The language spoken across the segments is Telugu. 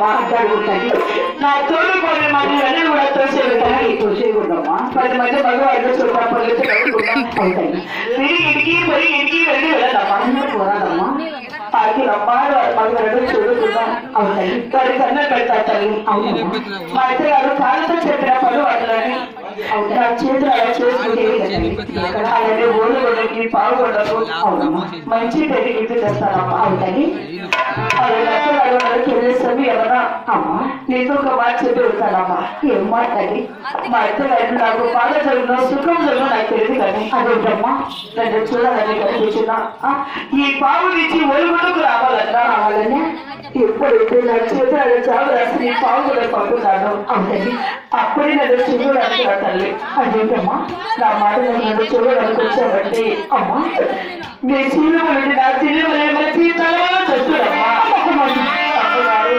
అమ్మా అడ్డాడుగుతాయి నా తోడు కొన్ని మంది వెళ్ళి కూడా తోసేవిగా తోసేయకూడదమ్మా పది మంది మగవాళ్ళు చూడ పనులు అవుతాయి తిరిగి ఇంటికి పోయి ఇంటికి వెళ్ళి వెళ్ళదమ్మా అందరూ పోరాదమ్మా ఆకి అమ్మాడు మగవాడు చూడకుండా అవుతాయి వాడి కన్నా పెడతా తల్లి అవునమ్మా మా ఇద్దరు గారు కాళ్ళతో చెప్పిన పనులు అట్లని నా చేతులు అలా చేసుకుంటే అలాగే ఓడిగొండకి పావుగొండకు అవునమ్మా మంచి పెరిగి తెస్తానమ్మా అవుతాయి అలాగే అత్తగారు తెలియసవి ఎవరా అమ్మా నీకు ఒక మాట చెప్పి వెళ్తానమ్మా ఏం మాట్లాడి మా అత్తగారు నాకు బాధ జరుగునో సుఖం జరుగునో నాకు తెలియదు కానీ అదేంటమ్మా నన్ను చూడాలని కనిపించిన ఈ పావు నుంచి ఒలుగుడుకు రావాలన్నా కావాలనే ఎప్పుడైతే నా చేతులు అలా చావు రాసి ఈ పావు కూడా పంపుతాను అవుతాయి అప్పుడే నన్ను చూడడానికి రా తల్లి అదేంటమ్మా నా మాట నన్ను చూడడానికి వచ్చావంటే అమ్మా నీ చీలములు నా చీలములు మంచి తలవలో చెప్తుడమ్మా అమ్మగారు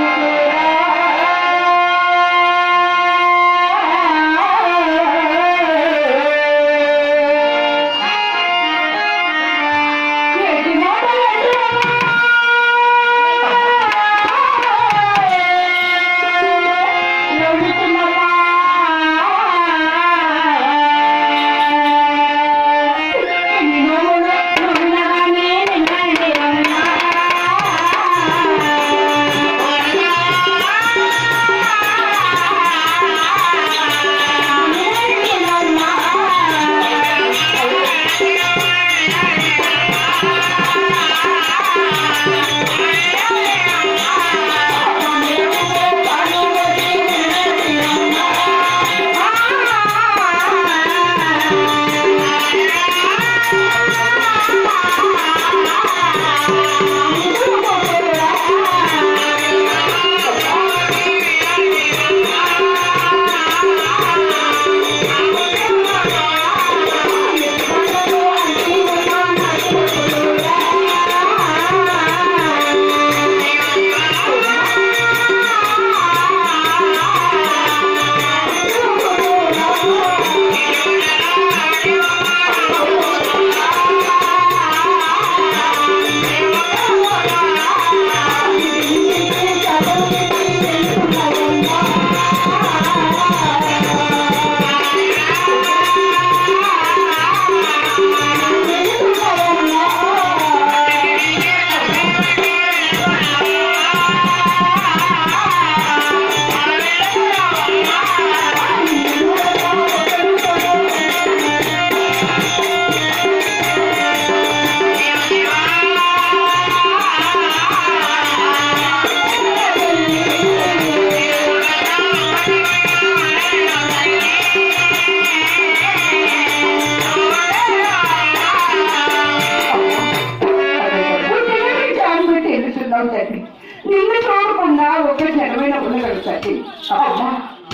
వెళ్తున్నావు తండ్రి నిన్ను చూడకుండా ఒక జనమైన ఉండగలుగుతాయి అమ్మా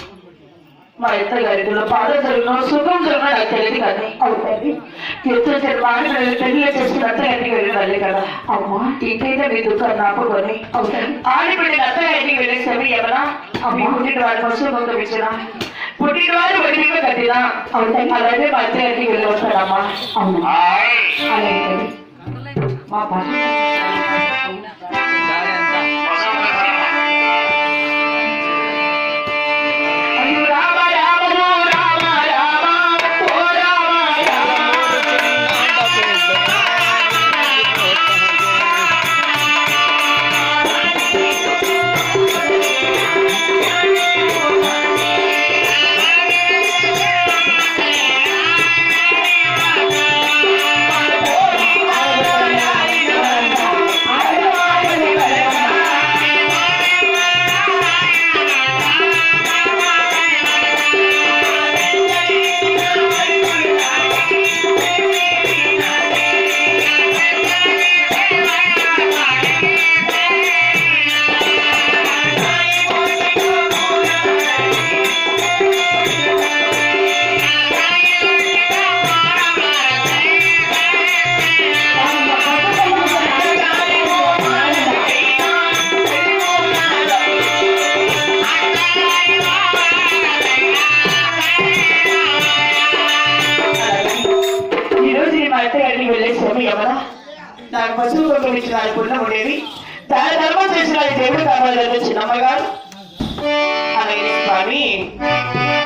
మా ఇత్త గారిలో బాధ జరుగునో సుఖం జరుగునో నాకు తెలియదు కానీ అవుతుంది ఎంతో జన్మాన్ని పెళ్లి చేసుకున్న అత్తగారికి వెళ్ళాలి కదా అమ్మా ఇంకైతే మీ దుఃఖాన్ని ఆపుకొని అవుతుంది ఆడిపడిన అత్తగారికి వెళ్ళేసరి ఏమన్నా మీ పుట్టిన వారి కోసం ముందు ఇచ్చిన పుట్టిన వారు ఒడిగా కట్టినా అవుతాయి అలాగే మా అత్తగారికి వెళ్ళి వస్తాడమ్మా అవును అలాగే మా భాష అయ్యో రామ రామో రామ రామ ఓ రామ రామ ఈ రోజు ఈ మా అత్తగారికి వెళ్ళేసాము ఎవరా నాకు పశువు కుటుంబం ఇచ్చిన పుణ్యం ఉండేది దాన ధర్మం చేసిన ఈ దేవుడు కావాలి చిన్నమ్మ గారు అలాగే స్వామి